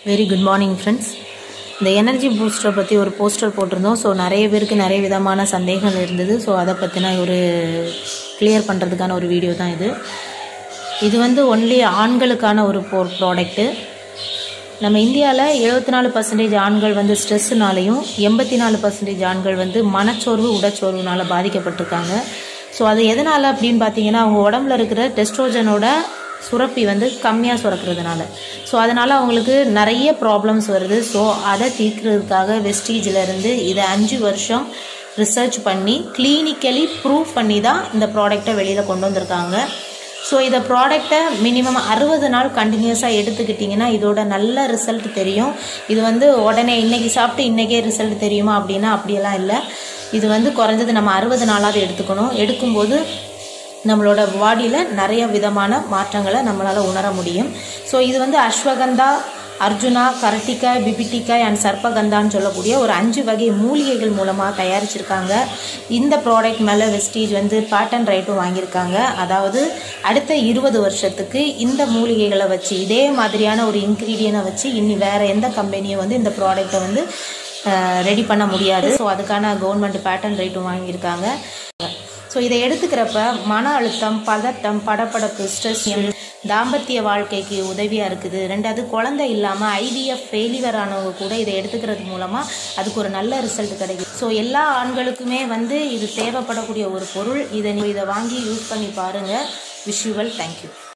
very good morning friends இந்த energy பூஸ்டரை பற்றி ஒரு போஸ்டர் போட்டிருந்தோம் ஸோ நிறைய பேருக்கு நிறைய விதமான சந்தேகங்கள் இருந்தது ஸோ அதை பற்றின ஒரு கிளியர் பண்ணுறதுக்கான ஒரு வீடியோ தான் இது இது வந்து ஒன்லி ஆண்களுக்கான ஒரு போ ப்ராடக்ட்டு நம்ம இந்தியாவில் எழுபத்தி நாலு பர்சன்டேஜ் ஆண்கள் வந்து ஸ்ட்ரெஸ்ஸுனாலையும் எண்பத்தி நாலு பர்சன்டேஜ் ஆண்கள் வந்து மனச்சோர்வு உடச்சோர்வுனால பாதிக்கப்பட்டிருக்காங்க ஸோ அது எதனால் அப்படின்னு பார்த்தீங்கன்னா அவங்க உடம்புல இருக்கிற டெஸ்ட்ரோஜனோட சுரப்பி வந்து கம்மியாக சுரக்கிறதுனால ஸோ அதனால் அவங்களுக்கு நிறைய ப்ராப்ளம்ஸ் வருது ஸோ அதை தீர்க்கிறதுக்காக வெஸ்டீஜில் இருந்து இதை அஞ்சு வருஷம் ரிசர்ச் பண்ணி கிளினிக்கலி ப்ரூவ் பண்ணி தான் இந்த ப்ராடக்டை வெளியில் கொண்டு வந்திருக்காங்க ஸோ இதை ப்ராடக்டை மினிமம் அறுபது நாள் கண்டினியூஸாக எடுத்துக்கிட்டிங்கன்னா இதோட நல்ல ரிசல்ட் தெரியும் இது வந்து உடனே இன்றைக்கி சாப்பிட்டு இன்றைக்கே ரிசல்ட் தெரியுமா அப்படின்னா அப்படியெல்லாம் இல்லை இது வந்து குறைஞ்சது நம்ம அறுபது நாளாவது எடுத்துக்கணும் எடுக்கும்போது நம்மளோட பாடியில் நிறைய விதமான மாற்றங்களை நம்மளால் உணர முடியும் ஸோ இது வந்து அஸ்வகந்தா அர்ஜுனா கரட்டிக்காய் பிபிட்டிக்காய் அண்ட் சர்ப்பகந்தான்னு சொல்லக்கூடிய ஒரு அஞ்சு வகை மூலிகைகள் மூலமாக தயாரிச்சிருக்காங்க இந்த ப்ராடக்ட் மேலே வெஸ்டீஜ் வந்து பேட்டன் ரைட்டும் வாங்கியிருக்காங்க அதாவது அடுத்த இருபது வருஷத்துக்கு இந்த மூலிகைகளை வச்சு இதே மாதிரியான ஒரு இன்க்ரீடியனை வச்சு இனி வேறு எந்த கம்பெனியும் வந்து இந்த ப்ராடக்டை வந்து ரெடி பண்ண முடியாது ஸோ அதுக்கான கவர்மெண்ட் பேட்டன் ரைட்டும் வாங்கியிருக்காங்க ஸோ இதை எடுத்துக்கிறப்ப மன அழுத்தம் பதட்டம் படப்படப்பு ஸ்ட்ரெஸ் தாம்பத்திய வாழ்க்கைக்கு உதவியாக இருக்குது ரெண்டாவது குழந்தை இல்லாமல் ஐவிஎஃப் ஃபெயிலியர் ஆனவங்க கூட இதை எடுத்துக்கிறது மூலமாக அதுக்கு ஒரு நல்ல ரிசல்ட் கிடைக்கும் ஸோ எல்லா ஆண்களுக்குமே வந்து இது தேவைப்படக்கூடிய ஒரு பொருள் இதை இதை வாங்கி யூஸ் பண்ணி பாருங்கள் விஷுவல் தேங்க்யூ